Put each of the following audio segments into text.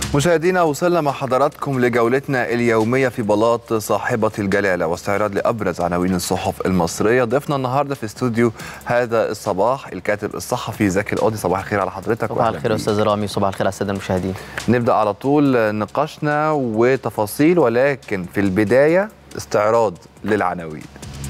مشاهدينا وصلنا مع حضراتكم لجولتنا اليومية في بلاط صاحبة الجلالة واستعراض لأبرز عناوين الصحف المصرية ضيفنا النهاردة في استوديو هذا الصباح الكاتب الصحفي زكي القاضي صباح الخير على حضرتك صباح الخير أستاذ رامي صباح الخير على السادة المشاهدين نبدأ على طول نقاشنا وتفاصيل ولكن في البداية استعراض للعناوين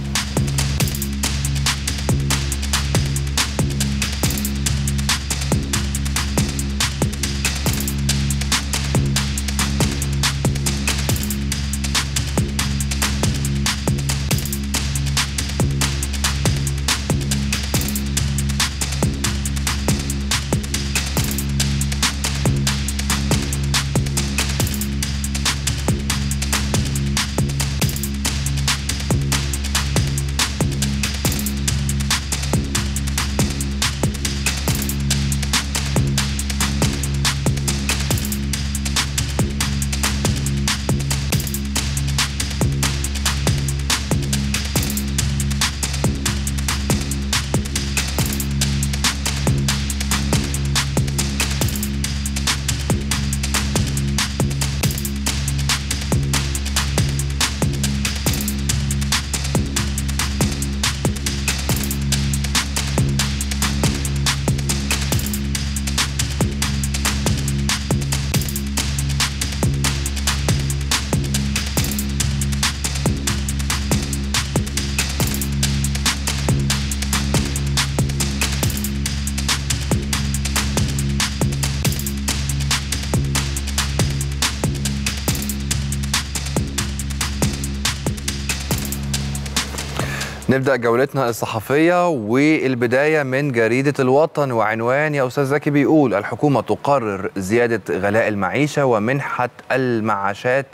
نبدأ جولتنا الصحفية والبداية من جريدة الوطن وعنوان يا أستاذ زكي بيقول الحكومة تقرر زيادة غلاء المعيشة ومنحة المعاشات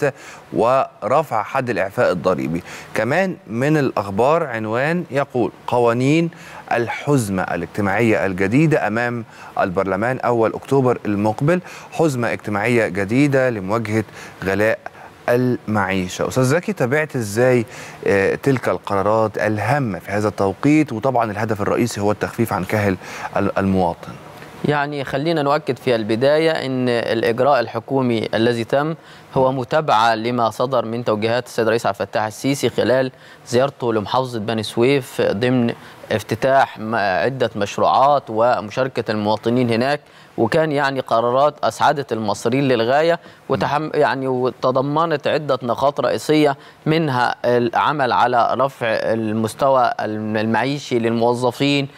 ورفع حد الإعفاء الضريبي كمان من الأخبار عنوان يقول قوانين الحزمة الاجتماعية الجديدة أمام البرلمان أول أكتوبر المقبل حزمة اجتماعية جديدة لمواجهة غلاء المعيشة أستاذ زكي تابعت إزاي آه تلك القرارات الهامة في هذا التوقيت وطبعا الهدف الرئيسي هو التخفيف عن كاهل المواطن يعني خلينا نؤكد في البداية أن الإجراء الحكومي الذي تم هو متابعة لما صدر من توجيهات السيد الرئيس عبد الفتاح السيسي خلال زيارته لمحافظة بني سويف ضمن افتتاح عدة مشروعات ومشاركة المواطنين هناك وكان يعني قرارات اسعدت المصريين للغايه وتحم يعني وتضمنت عده نقاط رئيسيه منها العمل على رفع المستوى المعيشي للموظفين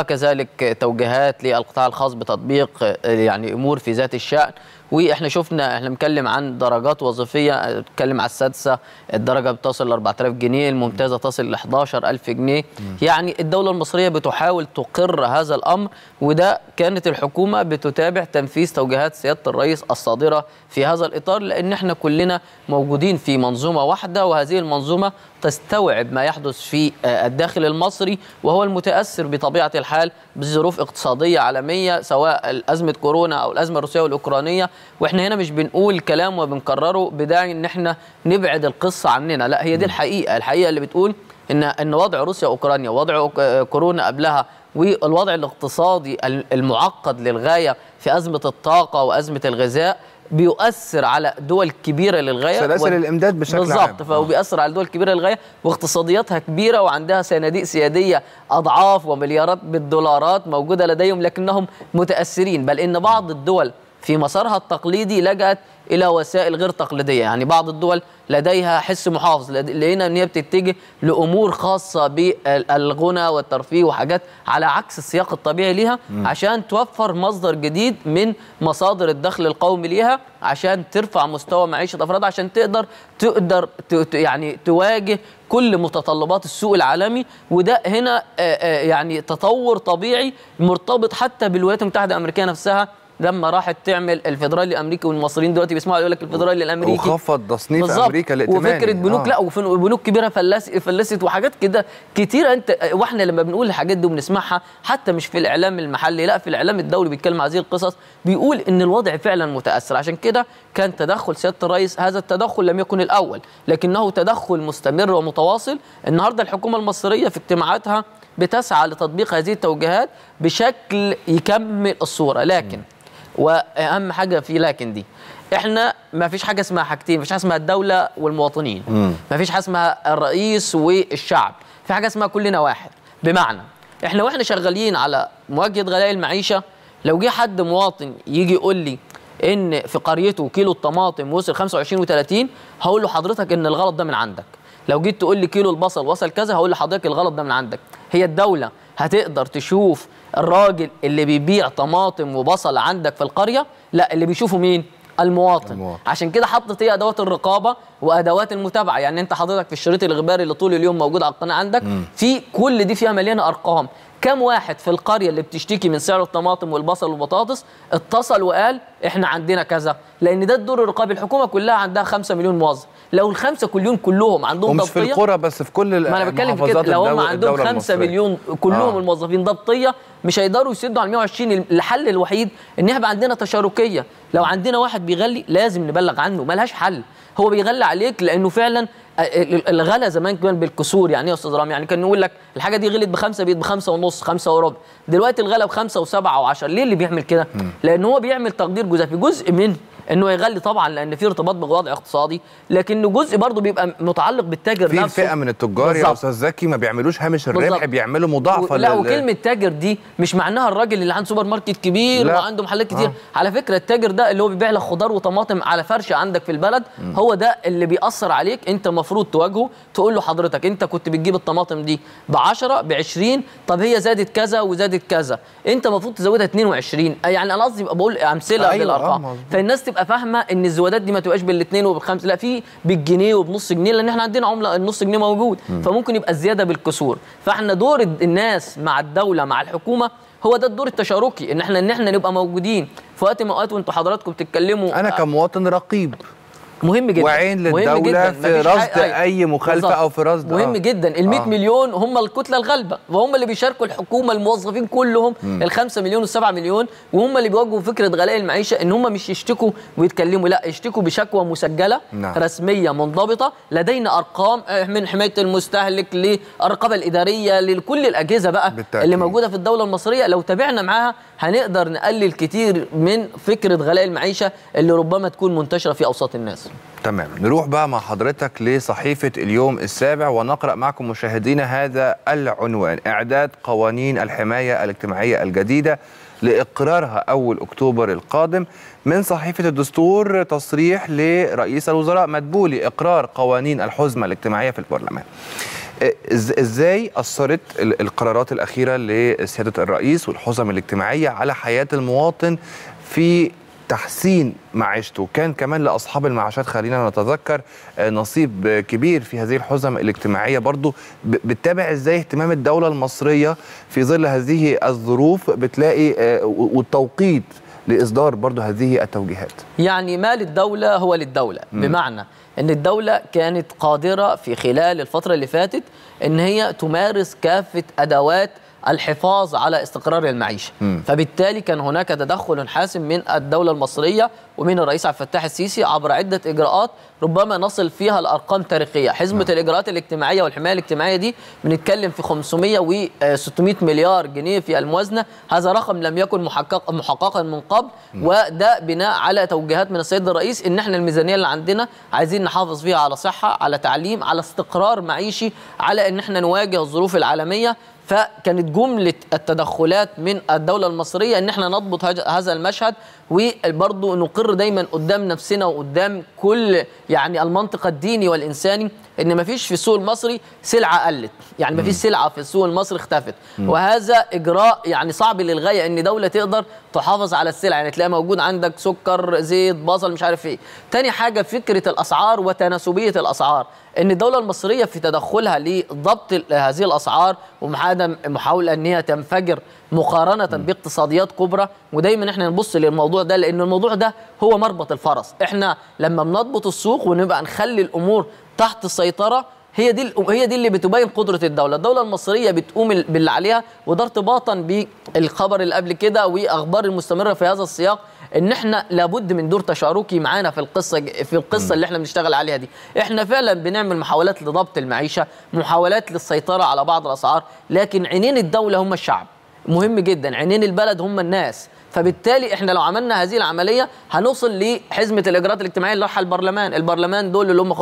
وكذلك توجيهات للقطاع الخاص بتطبيق يعني امور في ذات الشان واحنا شفنا احنا بنتكلم عن درجات وظيفيه نتكلم على السادسه الدرجه بتصل ل 4000 جنيه الممتازه تصل ل 11000 جنيه يعني الدوله المصريه بتحاول تقر هذا الامر وده كانت الحكومه بتتابع تنفيذ توجيهات سياده الرئيس الصادره في هذا الاطار لان احنا كلنا موجودين في منظومه واحده وهذه المنظومه تستوعب ما يحدث في الداخل المصري وهو المتاثر بطبيعه الحال بظروف اقتصاديه عالميه سواء ازمه كورونا او الازمه الروسيه والاوكرانيه واحنا هنا مش بنقول كلام وبنكرره بداعي ان احنا نبعد القصه عننا لا هي دي الحقيقه الحقيقه اللي بتقول ان ان وضع روسيا واوكرانيا وضع كورونا قبلها والوضع الاقتصادي المعقد للغايه في ازمه الطاقه وازمه الغذاء بيؤثر على دول كبيره للغايه سلاسل و... الامداد بشكل بالزبط عام بالظبط فهو بيأثر على دول كبيره للغايه واقتصادياتها كبيره وعندها صناديق سياديه اضعاف ومليارات بالدولارات موجوده لديهم لكنهم متاثرين بل ان بعض الدول في مسارها التقليدي لجأت الى وسائل غير تقليديه يعني بعض الدول لديها حس محافظ لقينا ان هي بتتجه لامور خاصه بالغنى والترفيه وحاجات على عكس السياق الطبيعي ليها عشان توفر مصدر جديد من مصادر الدخل القومي ليها عشان ترفع مستوى معيشه افراد عشان تقدر تقدر يعني تواجه كل متطلبات السوق العالمي وده هنا يعني تطور طبيعي مرتبط حتى بالولايات المتحده الامريكيه نفسها لما راحت تعمل الفيدرالي الامريكي والمصريين دلوقتي بيسمعوا يقول لك الفيدرالي الامريكي وخفض تصنيف امريكا الائتماني وفكره بنوك آه. لا وبنوك كبيره فلس فلست وحاجات كده كتيره انت واحنا لما بنقول الحاجات دي وبنسمعها حتى مش في الاعلام المحلي لا في الاعلام الدولي بيتكلم عن هذه القصص بيقول ان الوضع فعلا متاثر عشان كده كان تدخل سياده الرئيس هذا التدخل لم يكن الاول لكنه تدخل مستمر ومتواصل النهارده الحكومه المصريه في اجتماعاتها بتسعى لتطبيق هذه التوجيهات بشكل يكمل الصوره لكن واهم حاجه في لكن دي احنا ما فيش حاجه اسمها حاجتين ما فيش حاجه اسمها الدوله والمواطنين ما فيش حاجه اسمها الرئيس والشعب في حاجه اسمها كلنا واحد بمعنى احنا واحنا شغالين على مواجهه غلاء المعيشه لو جه حد مواطن يجي يقول لي ان في قريته كيلو الطماطم وصل 25 و30 هقول له حضرتك ان الغلط ده من عندك لو جيت تقول لي كيلو البصل وصل كذا هقول لحضرتك الغلط ده من عندك هي الدوله هتقدر تشوف الراجل اللي بيبيع طماطم وبصل عندك في القريه لا اللي بيشوفه مين المواطن. المواطن. عشان كده حطت هي ادوات الرقابه وادوات المتابعه يعني انت حضرتك في الشريط الاخباري اللي طول اليوم موجود على القناه عندك في كل دي فيها مليانه ارقام كم واحد في القريه اللي بتشتكي من سعر الطماطم والبصل والبطاطس اتصل وقال احنا عندنا كذا لان ده الدور الرقابي الحكومه كلها عندها 5 مليون موظف لو الخمسه كلهم كلهم عندهم ومش في ضبطيه القرى بس في كل ما انا بتكلم في كده لو هم عندهم 5 مليون كلهم آه. آه. الموظفين ضبطيه مش هيقدروا يسدوا على 120 الحل الوحيد ان يبقى عندنا تشاركيه لو عندنا واحد بيغلي لازم نبلغ عنه ملهاش حل هو بيغلي عليك لانه فعلا ال- الغلا زمان كان بالكسور يعني ايه يا استاذ رامي يعني كان نقول لك الحاجه دي غلت بخمسه بقت بخمسه ونص خمسه وربع دلوقتي الغلا بخمسه وسبعه وعشرة ليه اللي بيعمل كده؟ لان هو بيعمل تقدير جزافي جزء من انه يغلي طبعا لان في ارتباط بوضع اقتصادي لكنه جزء برضه بيبقى متعلق بالتاجر في نفسه فئه من التجار يا بالظبط. استاذ زكي ما بيعملوش هامش الربح بالظبط. بيعملوا مضاعفه و- لا لل- وكلمه تاجر دي مش معناها الراجل اللي عنده سوبر ماركت كبير لا. وعنده محلات كتير آه. على فكره التاجر ده اللي هو بيبيع لك خضار وطماطم على فرشه عندك في البلد هو ده اللي بيأثر عليك انت المفروض تواجهه تقول له حضرتك انت كنت بتجيب الطماطم دي ب 10 ب 20 طب هي زادت كذا وزادت كذا انت المفروض تزودها 22 يعني انا قصدي بقول امثله أيوة، آه، بالارقام مظبوط. فالناس تبقى فاهمه ان الزيادات دي ما تبقاش بالاثنين وبالخمس لا في بالجنيه وبنص جنيه لان احنا عندنا عمله النص جنيه موجود فممكن يبقى الزياده بالكسور فاحنا دور الد- الناس مع الدوله مع الحكومه هو ده الدور التشاركي ان احنا ان احنا نبقى موجودين في وقت من الاوقات وانتوا حضراتكم بتتكلموا انا كمواطن رقيب مهم جدا وعين مهم للدولة جداً. في مفيش رصد حاجة- أي مخالفة بالظبط. أو في رصد- مهم آه. جدا ال 100 آه. مليون هم الكتله الغالبه وهم اللي بيشاركوا الحكومه الموظفين كلهم ال 5 مليون وال 7 مليون وهم اللي بيواجهوا فكره غلاء المعيشه ان هم مش يشتكوا ويتكلموا لا يشتكوا بشكوى مسجله نعم. رسميه منضبطه لدينا ارقام آه، من حمايه المستهلك للرقابه الاداريه لكل الاجهزه بقى بالتأكيد. اللي موجوده في الدوله المصريه لو تابعنا معاها هنقدر نقلل كتير من فكره غلاء المعيشه اللي ربما تكون منتشره في اوساط الناس تمام نروح بقى مع حضرتك لصحيفة اليوم السابع ونقرأ معكم مشاهدينا هذا العنوان إعداد قوانين الحماية الاجتماعية الجديدة لإقرارها أول أكتوبر القادم من صحيفة الدستور تصريح لرئيس الوزراء مدبولي إقرار قوانين الحزمة الاجتماعية في البرلمان إز- ازاي اثرت ال- القرارات الاخيره لسياده الرئيس والحزم الاجتماعيه على حياه المواطن في تحسين معيشته كان كمان لاصحاب المعاشات خلينا نتذكر آه، نصيب آه، كبير في هذه الحزم الاجتماعيه برضو ب- بتتابع ازاي اهتمام الدوله المصريه في ظل هذه الظروف بتلاقي آه، و- والتوقيت لاصدار برضو هذه التوجيهات يعني ما للدولة هو للدولة بمعنى أن الدولة كانت قادرة في خلال الفترة اللي فاتت أن هي تمارس كافة أدوات الحفاظ على استقرار المعيشة مم. فبالتالي كان هناك تدخل حاسم من الدولة المصرية ومن الرئيس عبد الفتاح السيسي عبر عدة إجراءات ربما نصل فيها لأرقام تاريخية حزمة الإجراءات الاجتماعية والحماية الاجتماعية دي بنتكلم في 500 و 600 مليار جنيه في الموازنة هذا رقم لم يكن محقق محققا من قبل وده بناء على توجيهات من السيد الرئيس ان احنا الميزانيه اللي عندنا عايزين نحافظ فيها على صحه على تعليم على استقرار معيشي على ان احنا نواجه الظروف العالميه فكانت جمله التدخلات من الدوله المصريه ان احنا نضبط هج- هذا المشهد وبرضه نقر دايما قدام نفسنا وقدام كل يعني المنطق الديني والانساني ان ما فيش في السوق المصري سلعه قلت يعني ما فيش سلعه في السوق المصري اختفت وهذا اجراء يعني صعب للغايه ان دوله تقدر تحافظ على السلع يعني تلاقي موجود عندك سكر زيت بصل مش عارف ايه تاني حاجه فكره الاسعار وتناسبيه الاسعار ان الدوله المصريه في تدخلها لضبط ال- هذه الاسعار ومحاولة محاوله ان هي تنفجر مقارنه باقتصاديات كبرى ودايما احنا نبص للموضوع ده لان الموضوع ده هو مربط الفرس احنا لما بنضبط السوق ونبقى نخلي الامور تحت السيطره هي دي الأم- هي دي اللي بتبين قدره الدوله، الدوله المصريه بتقوم ال- باللي عليها وده ارتباطا بالخبر اللي قبل كده واخبار المستمره في هذا السياق ان احنا لابد من دور تشاركي معانا في القصه في القصه اللي احنا بنشتغل عليها دي، احنا فعلا بنعمل محاولات لضبط المعيشه، محاولات للسيطره على بعض الاسعار، لكن عينين الدوله هم الشعب. مهم جدا عينين البلد هم الناس فبالتالي احنا لو عملنا هذه العمليه هنوصل لحزمه الاجراءات الاجتماعيه اللي رايحه البرلمان البرلمان دول اللي هم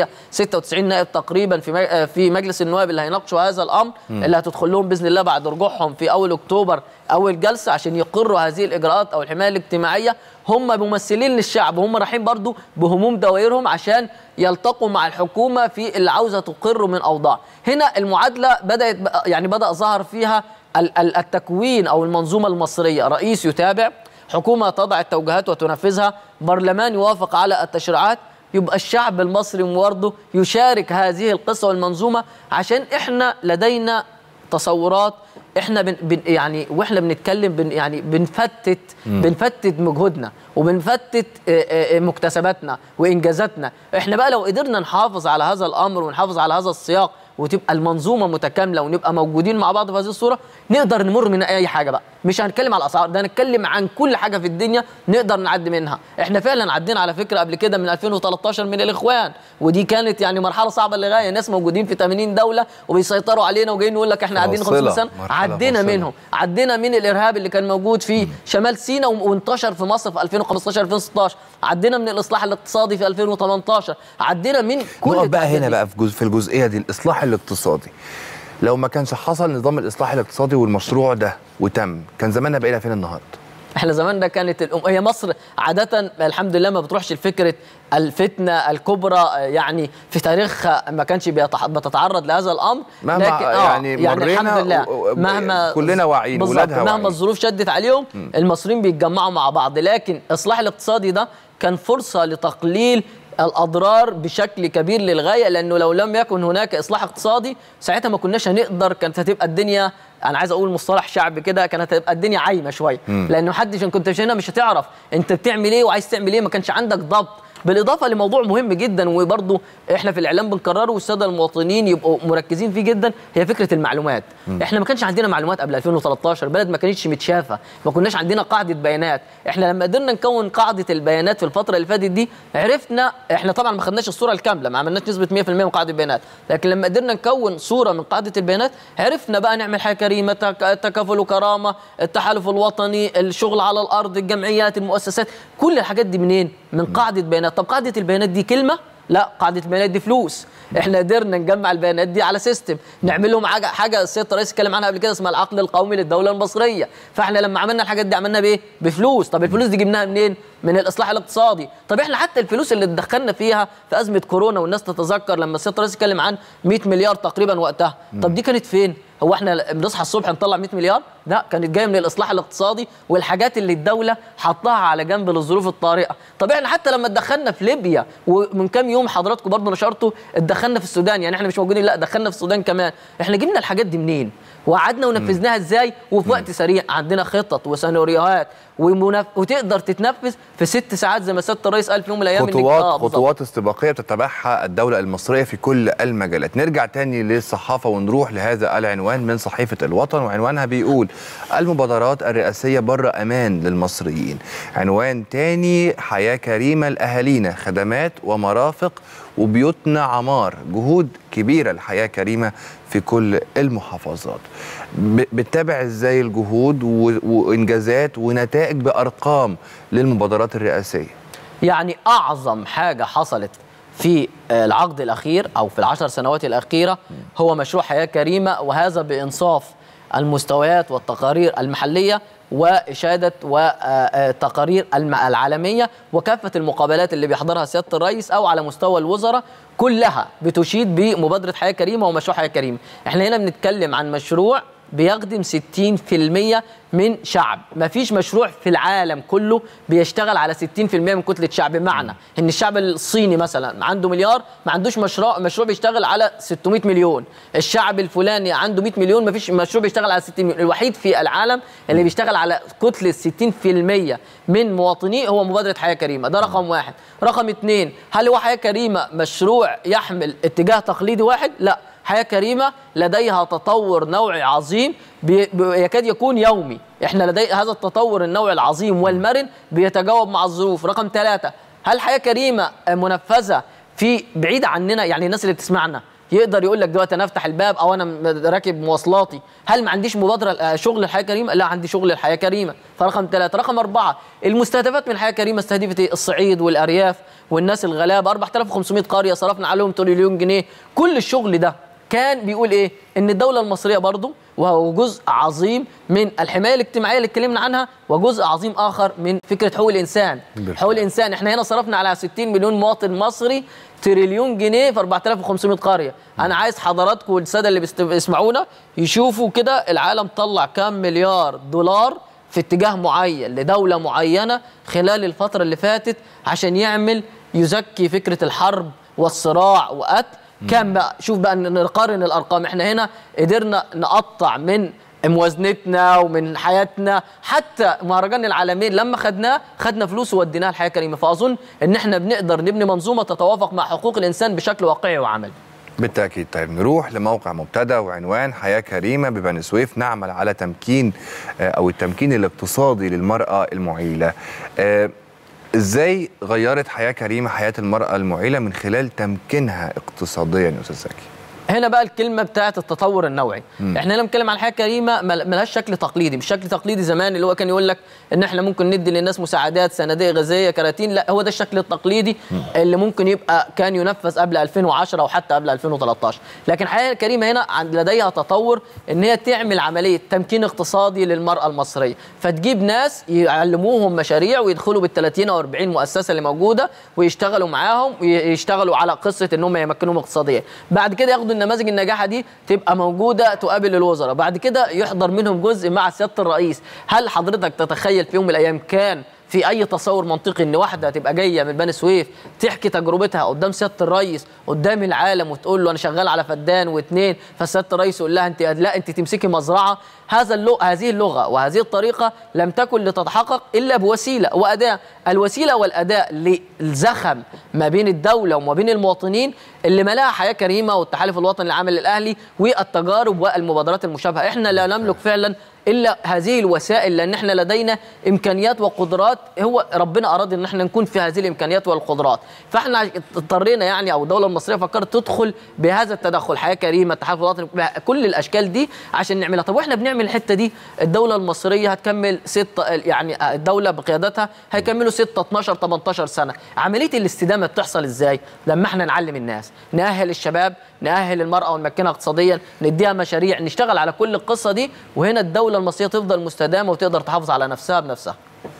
596 نائب تقريبا في مج- في مجلس النواب اللي هيناقشوا هذا الامر اللي هتدخل لهم باذن الله بعد رجوعهم في اول اكتوبر اول جلسه عشان يقروا هذه الاجراءات او الحمايه الاجتماعيه هم ممثلين للشعب وهم رايحين برضو بهموم دوائرهم عشان يلتقوا مع الحكومه في اللي عاوزه تقر من اوضاع هنا المعادله بدات بقى- يعني بدا ظهر فيها ال- ال- التكوين او المنظومه المصريه رئيس يتابع حكومه تضع التوجيهات وتنفذها برلمان يوافق على التشريعات يبقى الشعب المصري برضه يشارك هذه القصه والمنظومه عشان احنا لدينا تصورات احنا بن بن يعني واحنا بنتكلم بن يعني بنفتت بنفتت مجهودنا وبنفتت آه، آه، مكتسباتنا وانجازاتنا احنا بقى لو قدرنا نحافظ على هذا الامر ونحافظ على هذا السياق وتبقى المنظومه متكامله ونبقى موجودين مع بعض في هذه الصوره نقدر نمر من اي حاجه بقى مش هنتكلم على الاسعار ده هنتكلم عن كل حاجه في الدنيا نقدر نعدي منها احنا فعلا عدينا على فكره قبل كده من 2013 من الاخوان ودي كانت يعني مرحله صعبه للغايه ناس موجودين في 80 دوله وبيسيطروا علينا وجايين يقول لك احنا عدينا 50 فاصلة. سنه مرحلة عدينا فاصلة. منهم عدينا من الارهاب اللي كان موجود في شمال سيناء وانتشر في مصر في 2015 2016 عدينا من الاصلاح الاقتصادي في 2018 عدينا من كل نقف بقى التحديات هنا دي. بقى في جزء في الجزئيه دي الاصلاح الاقتصادي لو ما كانش حصل نظام الاصلاح الاقتصادي والمشروع ده وتم كان زماننا بقينا فين النهارده احنا زمان ده كانت الأم... هي مصر عادة الحمد لله ما بتروحش لفكرة الفتنة الكبرى آه، يعني في تاريخها ما كانش بيتح... بتتعرض لهذا الأمر مهما يعني مرينا الحمد لله و- و- مهما كلنا واعيين، بالظبط، ولادها مهما واعيين. الظروف شدت عليهم المصريين بيتجمعوا مع بعض لكن الإصلاح الاقتصادي ده كان فرصة لتقليل الاضرار بشكل كبير للغايه لانه لو لم يكن هناك اصلاح اقتصادي ساعتها ما كناش هنقدر كانت هتبقى الدنيا انا عايز اقول مصطلح شعبي كده كانت هتبقى الدنيا عايمه شويه لانه محدش كنت مش هنا مش هتعرف انت بتعمل ايه وعايز تعمل ايه ما كانش عندك ضبط بالاضافه لموضوع مهم جدا وبرضه احنا في الاعلام بنكرره والساده المواطنين يبقوا مركزين فيه جدا هي فكره المعلومات احنا ما كانش عندنا معلومات قبل 2013 البلد ما كانتش متشافه ما كناش عندنا قاعده بيانات احنا لما قدرنا نكون قاعده البيانات في الفتره اللي فاتت دي عرفنا احنا طبعا ما خدناش الصوره الكامله ما عملناش نسبه 100% من قاعده البيانات لكن لما قدرنا نكون صوره من قاعده البيانات عرفنا بقى نعمل حياه كريمه تك- تكافل وكرامه التحالف الوطني الشغل على الارض الجمعيات المؤسسات كل الحاجات دي منين من قاعده بيانات طب قاعده البيانات دي كلمه لا قاعده البيانات دي فلوس احنا قدرنا نجمع البيانات دي على سيستم نعمل لهم حاجه حاجه السيد الرئيس اتكلم عنها قبل كده اسمها العقل القومي للدوله المصريه فاحنا لما عملنا الحاجات دي عملنا بايه بفلوس طب الفلوس دي جبناها منين من الاصلاح الاقتصادي طب احنا حتى الفلوس اللي اتدخلنا فيها في ازمه كورونا والناس تتذكر لما السيد الرئيس اتكلم عن 100 مليار تقريبا وقتها طب دي كانت فين هو احنا بنصحى الصبح نطلع 100 مليار لا كانت جايه من الاصلاح الاقتصادي والحاجات اللي الدوله حطها على جنب للظروف الطارئه طب احنا حتى لما اتدخلنا في ليبيا ومن كام يوم حضراتكم برضه نشرتوا اتدخلنا في السودان يعني احنا مش موجودين لا دخلنا في السودان كمان احنا جبنا الحاجات دي منين وقعدنا ونفذناها ازاي وفي وقت سريع عندنا خطط وسيناريوهات ومنف... وتقدر تتنفذ في ست ساعات زي ما سياده الرئيس قال في يوم من الايام إنك- خطوات آه بالظبط. خطوات استباقيه تتبعها الدوله المصريه في كل المجالات نرجع تاني للصحافه ونروح لهذا العنوان من صحيفه الوطن وعنوانها بيقول المبادرات الرئاسيه بر امان للمصريين عنوان تاني حياه كريمه لاهالينا خدمات ومرافق وبيوتنا عمار جهود كبيره لحياه كريمه في كل المحافظات ب- بتتابع ازاي الجهود و- وانجازات ونتائج بارقام للمبادرات الرئاسيه يعني اعظم حاجه حصلت في آه، العقد الاخير او في العشر سنوات الاخيره هو مشروع حياه كريمه وهذا بانصاف المستويات والتقارير المحليه واشاده وتقارير العالميه وكافه المقابلات اللي بيحضرها سياده الرئيس او على مستوى الوزراء كلها بتشيد بمبادره حياه كريمه ومشروع حياه كريمه احنا هنا بنتكلم عن مشروع بيخدم 60% من شعب ما فيش مشروع في العالم كله بيشتغل على 60% من كتلة شعب بمعنى ان الشعب الصيني مثلا عنده مليار ما عندوش مشروع مشروع بيشتغل على 600 مليون الشعب الفلاني عنده 100 مليون ما فيش مشروع بيشتغل على 60 مليون الوحيد في العالم اللي بيشتغل على كتلة 60% من مواطنيه هو مبادرة حياة كريمة ده رقم واحد رقم اثنين هل هو حياة كريمة مشروع يحمل اتجاه تقليدي واحد لا حياة كريمة لديها تطور نوعي عظيم بي- بي- يكاد يكون يومي احنا لدي هذا التطور النوعي العظيم والمرن بيتجاوب مع الظروف رقم ثلاثة هل حياة كريمة منفذة في بعيد عننا يعني الناس اللي بتسمعنا يقدر يقول لك دلوقتي انا افتح الباب او انا م- راكب مواصلاتي هل ما عنديش مبادره آه، شغل الحياه كريمه لا عندي شغل الحياه كريمه فرقم ثلاثة رقم أربعة المستهدفات من الحياة الكريمة استهدفت إيه؟ الصعيد والأرياف والناس الغلابة 4500 قرية صرفنا عليهم تريليون جنيه كل الشغل ده كان بيقول ايه ان الدوله المصريه برضو وهو جزء عظيم من الحمايه الاجتماعيه اللي اتكلمنا عنها وجزء عظيم اخر من فكره حقوق الانسان بالفعل. حقوق الانسان احنا هنا صرفنا على 60 مليون مواطن مصري تريليون جنيه في 4500 قريه انا عايز حضراتكم والساده اللي بيست- بيسمعونا يشوفوا كده العالم طلع كام مليار دولار في اتجاه معين لدوله معينه خلال الفتره اللي فاتت عشان يعمل يزكي فكره الحرب والصراع وقتل كم بقى شوف بقى ن- نقارن الارقام احنا هنا قدرنا نقطع من موازنتنا ومن حياتنا حتى مهرجان العالمين لما خدناه خدنا فلوس ووديناها الحياه الكريمه فاظن ان احنا بنقدر نبني منظومه تتوافق مع حقوق الانسان بشكل واقعي وعملي بالتأكيد طيب نروح لموقع مبتدأ وعنوان حياة كريمة ببني سويف نعمل على تمكين آه، أو التمكين الاقتصادي للمرأة المعيلة آه، إزاي غيرت حياة كريمة حياة المرأة المعيلة من خلال تمكينها اقتصاديا يا أستاذ زكي هنا بقى الكلمه بتاعت التطور النوعي مم. احنا هنا بنتكلم عن حياه كريمه مل- ملهاش شكل تقليدي مش شكل تقليدي زمان اللي هو كان يقول لك ان احنا ممكن ندي للناس مساعدات صناديق غذائيه كراتين لا هو ده الشكل التقليدي اللي ممكن يبقى كان ينفذ قبل 2010 وحتى قبل 2013 لكن الحياه الكريمه هنا عند لديها تطور ان هي تعمل عمليه تمكين اقتصادي للمراه المصريه فتجيب ناس يعلموهم مشاريع ويدخلوا بال 30 او 40 مؤسسه اللي موجوده ويشتغلوا معاهم ويشتغلوا على قصه ان هم يمكنوهم اقتصاديا بعد كده ياخدوا النماذج الناجحه دي تبقى موجوده تقابل الوزراء بعد كده يحضر منهم جزء مع سياده الرئيس هل حضرتك تتخيل في يوم من الايام كان في اي تصور منطقي ان واحده تبقى جايه من بني سويف تحكي تجربتها قدام سياده الرئيس قدام العالم وتقول له انا شغال على فدان واثنين فسياده الرئيس يقول لها انت لا انت تمسكي مزرعه هذا اللغة هذه اللغه وهذه الطريقه لم تكن لتتحقق الا بوسيله واداه الوسيله والاداء للزخم ما بين الدوله وما بين المواطنين اللي ملاها حياه كريمه والتحالف الوطني العامل الاهلي والتجارب والمبادرات المشابهه احنا لا نملك فعلا الا هذه الوسائل لان احنا لدينا امكانيات وقدرات هو ربنا اراد ان احنا نكون في هذه الامكانيات والقدرات فاحنا اضطرينا يعني او الدوله المصريه فكرت تدخل بهذا التدخل حياه كريمه التحالف الوطني كل الاشكال دي عشان نعملها طب واحنا بنعمل الحته دي الدوله المصريه هتكمل ست يعني الدوله بقيادتها هيكملوا 6 12 18 سنه عمليه الاستدامه بتحصل ازاي لما احنا نعلم الناس نأهل الشباب نأهل المرأة ونمكنها اقتصاديا نديها مشاريع نشتغل على كل القصة دي وهنا الدولة المصرية تفضل مستدامة وتقدر تحافظ على نفسها بنفسها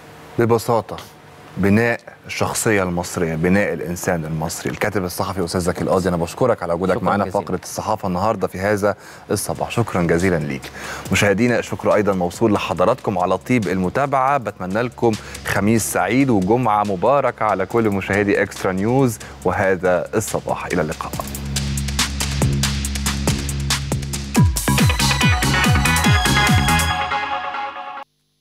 ببساطة بناء الشخصية المصرية بناء الإنسان المصري الكاتب الصحفي أستاذ زكي القاضي أنا بشكرك على وجودك شكراً معنا في جزيلاً. فقرة الصحافة النهاردة في هذا الصباح شكرا جزيلا ليك مشاهدينا الشكر أيضا موصول لحضراتكم على طيب المتابعة بتمنى لكم خميس سعيد وجمعة مباركة على كل مشاهدي إكسترا نيوز وهذا الصباح إلى اللقاء